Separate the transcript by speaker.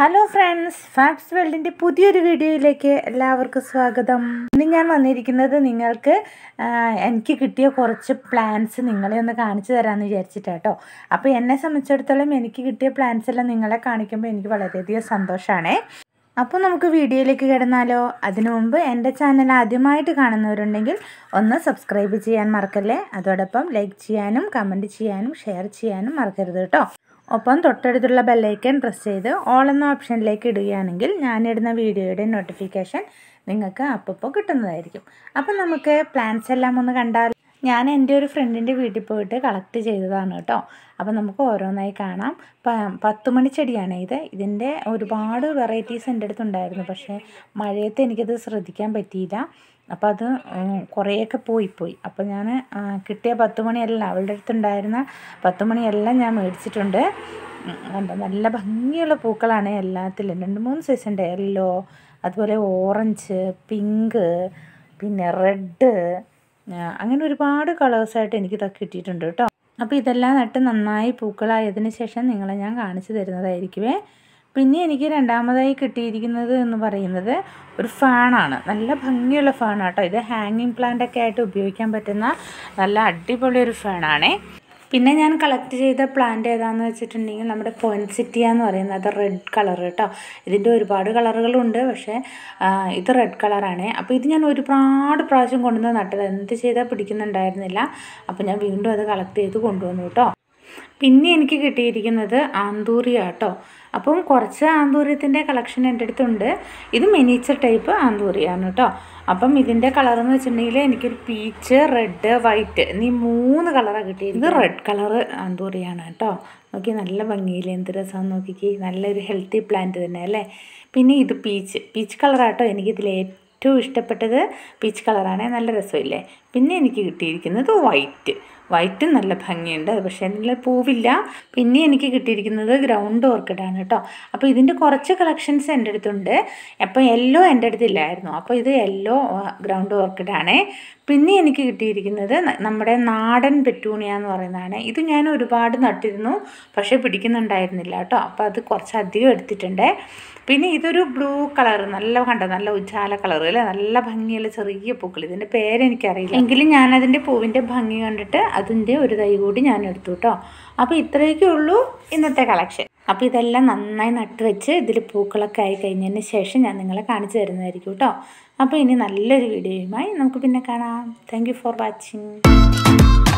Speaker 1: hello friends Fab's വേൾഡിൻ്റെ പുതിയൊരു വീഡിയോയിലേക്ക് എല്ലാവർക്കും സ്വാഗതം ഇന്ന് ഞാൻ വന്നിരിക്കുന്നത് നിങ്ങൾക്ക് ആ, എനിക്ക് കിട്ടിയ കുറച്ച് പ്ലാൻസ് നിങ്ങളെ ഒന്ന് കാണിച്ചു തരാമെന്ന് വിചാരിച്ചിട്ടാട്ടോ അപ്പോൾ എന്നെ സംബന്ധിച്ചിടത്തോളം എനിക്ക് കിട്ടിയ പ്ലാൻസ് എല്ലാം നിങ്ങളെ കാണിക്കുമ്പോൾ എനിക്ക് വളരെയധികം സന്തോഷമാണേ അപ്പോൾ നമുക്ക് വീഡിയോയിലേക്ക് കിടന്നാലോ അതിനു മുമ്പ് എൻ്റെ ചാനൽ ആദ്യമായിട്ട് കാണുന്നവരുണ്ടെങ്കിൽ ഒന്ന് സബ്സ്ക്രൈബ് ചെയ്യാൻ മറക്കല്ലേ അതോടൊപ്പം ലൈക്ക് ചെയ്യാനും കമൻറ്റ് ചെയ്യാനും ഷെയർ ചെയ്യാനും മറക്കരുത് കേട്ടോ ഒപ്പം തൊട്ടടുത്തുള്ള ബെല്ലൈക്കൺ പ്രസ് ചെയ്ത് ഓൾ എന്ന ഓപ്ഷനിലേക്ക് ഇടുകയാണെങ്കിൽ ഞാനിടുന്ന വീഡിയോയുടെ നോട്ടിഫിക്കേഷൻ നിങ്ങൾക്ക് അപ്പോൾ കിട്ടുന്നതായിരിക്കും അപ്പം നമുക്ക് പ്ലാൻസ് എല്ലാം ഒന്ന് കണ്ടാൽ ഞാൻ എൻ്റെ ഒരു ഫ്രണ്ടിൻ്റെ വീട്ടിൽ പോയിട്ട് കളക്ട് ചെയ്തതാണ് കേട്ടോ അപ്പോൾ നമുക്ക് ഓരോന്നായി കാണാം പ- പത്ത് മണി ചെടിയാണ് ഇത് ഇതിൻ്റെ ഒരുപാട് വെറൈറ്റീസ് എൻ്റെ അടുത്തുണ്ടായിരുന്നു പക്ഷേ മഴയത്ത് എനിക്കത് ശ്രദ്ധിക്കാൻ പറ്റിയില്ല അപ്പോൾ അത് ഉം, കുറേയൊക്കെ പോയിപ്പോയി അപ്പോൾ ഞാൻ കിട്ടിയ പത്ത് മണിയെല്ലാം അവളുടെ അടുത്തുണ്ടായിരുന്ന പത്ത് മണിയെല്ലാം ഞാൻ മേടിച്ചിട്ടുണ്ട് ഉം, കണ്ടോ നല്ല ഭംഗിയുള്ള പൂക്കളാണ് എല്ലാത്തിലും രണ്ട് മൂന്ന് സൈസ് ഉണ്ട് യെല്ലോ അതുപോലെ ഓറഞ്ച് പിങ്ക് പിന്നെ റെഡ് അങ്ങനെ ഒരുപാട് കളേഴ്സായിട്ട് എനിക്ക് ഇതൊക്കെ കിട്ടിയിട്ടുണ്ട് കേട്ടോ അപ്പോൾ ഇതെല്ലാം നട്ട് നന്നായി പൂക്കളായതിനു ശേഷം നിങ്ങളെ ഞാൻ കാണിച്ചു തരുന്നതായിരിക്കുമേ പിന്നെ എനിക്ക് രണ്ടാമതായി കിട്ടിയിരിക്കുന്നത് എന്ന് പറയുന്നത് ഒരു ഫാണാണ് നല്ല ഭംഗിയുള്ള ഫാണാണ് കേട്ടോ ഇത് ഹാങ്ങിങ് പ്ലാന്റ് ഒക്കെ ആയിട്ട് ഉപയോഗിക്കാൻ പറ്റുന്ന നല്ല അടിപൊളി ഒരു ഫാണാണേ പിന്നെ ഞാൻ കളക്ട് ചെയ്ത പ്ലാന്റ് ഏതാണെന്ന് വെച്ചിട്ടുണ്ടെങ്കിൽ നമ്മുടെ പോയിൻസിറ്റിയ എന്ന് പറയുന്നത് റെഡ് കളർ കേട്ടോ ഇതിൻ്റെ ഒരുപാട് കളറുകളുണ്ട് പക്ഷേ ആ, ഇത് റെഡ് കളറാണ് അപ്പോൾ ഇത് ഞാൻ ഒരുപാട് പ്രാവശ്യം കൊണ്ടുവന്ന് നട്ടത് എന്ത് ചെയ്താൽ പിടിക്കുന്നുണ്ടായിരുന്നില്ല അപ്പോൾ ഞാൻ വീണ്ടും അത് കളക്ട് ചെയ്ത് കൊണ്ടുവന്നു കേട്ടോ പിന്നെ എനിക്ക് കിട്ടിയിരിക്കുന്നത് ആന്തൂറിയ കേട്ടോ അപ്പം കുറച്ച് ആന്തൂര്യത്തിൻ്റെ കളക്ഷൻ എൻ്റെ അടുത്തുണ്ട് ഇത് മിനിച്ചർ ടൈപ്പ് ആന്തൂറിയാണ് കേട്ടോ അപ്പം ഇതിൻ്റെ കളർ എന്ന് വെച്ചിട്ടുണ്ടെങ്കിൽ എനിക്കൊരു പീച്ച് റെഡ് വൈറ്റ് എന്നീ മൂന്ന് കളറാണ് കിട്ടിയത് ഇത് റെഡ് കളറ് ആന്തൂറിയാണ് കേട്ടോ നോക്കി നല്ല ഭംഗിയിൽ എന്ത് രസം നോക്കിക്ക് നല്ലൊരു ഹെൽത്തി പ്ലാന്റ് തന്നെ അല്ലേ പിന്നെ ഇത് പീച്ച് പീച്ച് കളറാട്ടോ എനിക്കിതിൽ ഏറ്റവും ഇഷ്ടപ്പെട്ടത് പീച്ച് കളറാണ് നല്ല രസമില്ലേ പിന്നെ എനിക്ക് കിട്ടിയിരിക്കുന്നത് വൈറ്റ് വൈറ്റ് നല്ല ഭംഗിയുണ്ട് അത് പക്ഷേ അതിൽ പൂവില്ല പിന്നെ എനിക്ക് കിട്ടിയിരിക്കുന്നത് ഗ്രൗണ്ട് ഓർക്കിഡാണ് കേട്ടോ അപ്പോൾ ഇതിൻ്റെ കുറച്ച് കളക്ഷൻസ് എൻ്റെ അടുത്തുണ്ട് അപ്പോൾ യെല്ലോ എൻ്റെ അടുത്തില്ലായിരുന്നു അപ്പോൾ ഇത് യെല്ലോ ഗ്രൗണ്ട് ഓർക്കിഡാണ് പിന്നെ എനിക്ക് കിട്ടിയിരിക്കുന്നത് ന- നമ്മുടെ നാടൻ പെറ്റൂണിയ എന്ന് പറയുന്നതാണ് ഇത് ഞാൻ ഒരുപാട് നട്ടിരുന്നു പക്ഷേ പിടിക്കുന്നുണ്ടായിരുന്നില്ല കേട്ടോ അപ്പോൾ അത് കുറച്ചധികം എടുത്തിട്ടുണ്ട് പിന്നെ ഇതൊരു ബ്ലൂ കളർ നല്ല കണ്ടോ നല്ല ഉജാല കളർ അല്ലേ നല്ല ഭംഗിയുള്ള ചെറിയ പൂക്കൾ ഇതിൻ്റെ പേരെനിക്കറിയില്ല എങ്കിലും ഞാൻ അതിൻ്റെ പൂവിൻ്റെ ഭംഗി കണ്ടിട്ട് അതിൻ്റെ ഒരു തൈ കൂടി ഞാൻ എടുത്തു കേട്ടോ അപ്പോൾ ഇത്രയൊക്കെ ഉള്ളൂ ഇന്നത്തെ കളക്ഷൻ അപ്പോൾ ഇതെല്ലാം നന്നായി നട്ട് വെച്ച് ഇതിൽ പൂക്കളൊക്കെ ആയി കഴിഞ്ഞതിന് ശേഷം ഞാൻ നിങ്ങളെ കാണിച്ചു തരുന്നതായിരിക്കും കേട്ടോ അപ്പോൾ ഇനി നല്ലൊരു വീഡിയോയുമായി നമുക്ക് പിന്നെ കാണാം താങ്ക് യു ഫോർ വാച്ചിങ്